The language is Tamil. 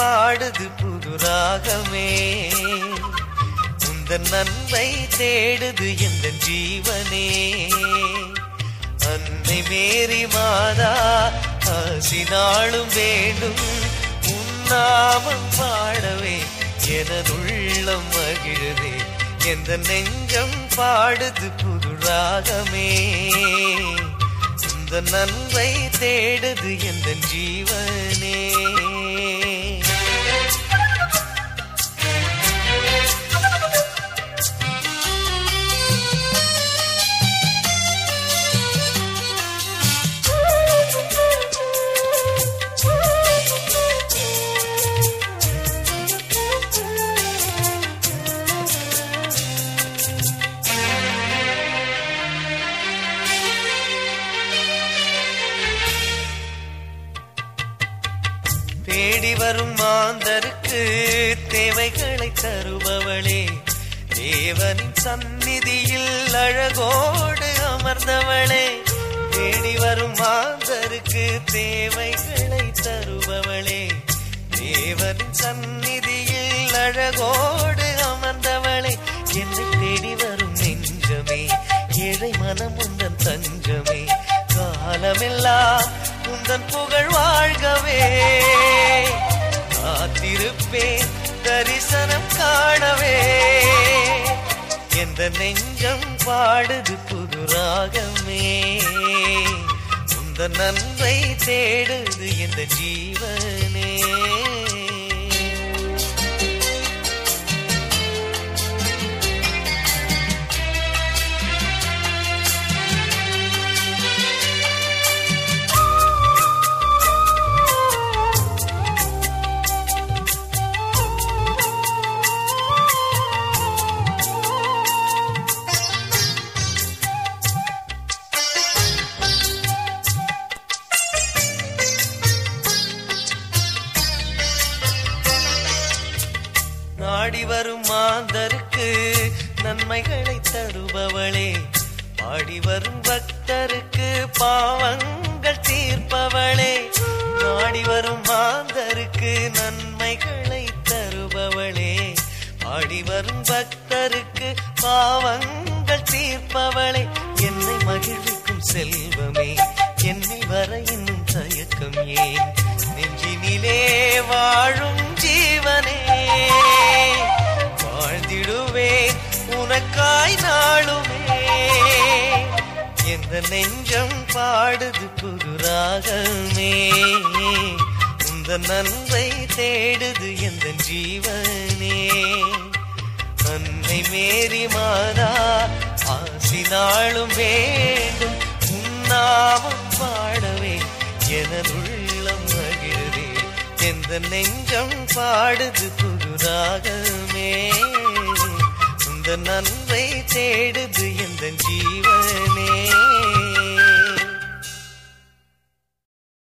பாடுது புது ராகமே உந்தன் நன்மை தேடுது எந்த ஜீவனே அன்னை மேரி மாதா ஆசினாலும் வேண்டும் உன்னாமம் பாடவே எனதுள்ளம் மகிழுதே எந்த நெஞ்சம் பாடுது புது ராகமே இந்த நன்மை தேடுது எந்த ஜீவனே தேடி வரும் மாந்தருக்கு தேவைகளை தருபவளே தேவனின் சந்நிதியில் அழகோடு அமர்ந்தவளே தேடி வரும் மாந்தருக்கு தேவைகளை தருபவளே தேவனின் சந்நிதியில் அழகோடு அமர்ந்தவளே என்னை தேடி வரும் நெஞ்சமே ஏழை மனம் உந்தன் தஞ்சமே காலமெல்லாம் உந்தன் புகழ் வாழ்கவே காத்திருப்பேன் தரிசனம் காணவே எந்த நெஞ்சம் பாடுது புது ராகமே உந்த நன்மை தேடுது எந்த ஜீவனே நாடி வரும் மாந்தருக்கு நன்மைகளை தருபவளே பாடி வரும் பக்தருக்கு பாவங்கள் தீர்ப்பவளே நாடி வரும் மாந்தருக்கு நன்மைகளை தருபவளே பாடி வரும் பக்தருக்கு பாவங்கள் தீர்ப்பவளே என்னை மகிழ்விக்கும் செல்வமே என்னை வர இன்னும் தயக்கம் ஏன் நெஞ்சினிலே வாழும் ஜீவனே வாழ்ந்திடுவேன் உனக்காய் நாளுமே எந்த நெஞ்சம் பாடுது புது ராகமே உந்த நன்மை தேடுது எந்த ஜீவனே அன்னை மேரி மாதா ஆசி நாளும் வேண்டும் உன்னாமம் பாடவே எனதுள்ளம் மகிழ்வே எந்த நெஞ்சம் பாடுது புது ராகமே உந்த நன்மை தேடுது எந்த ஜீவனே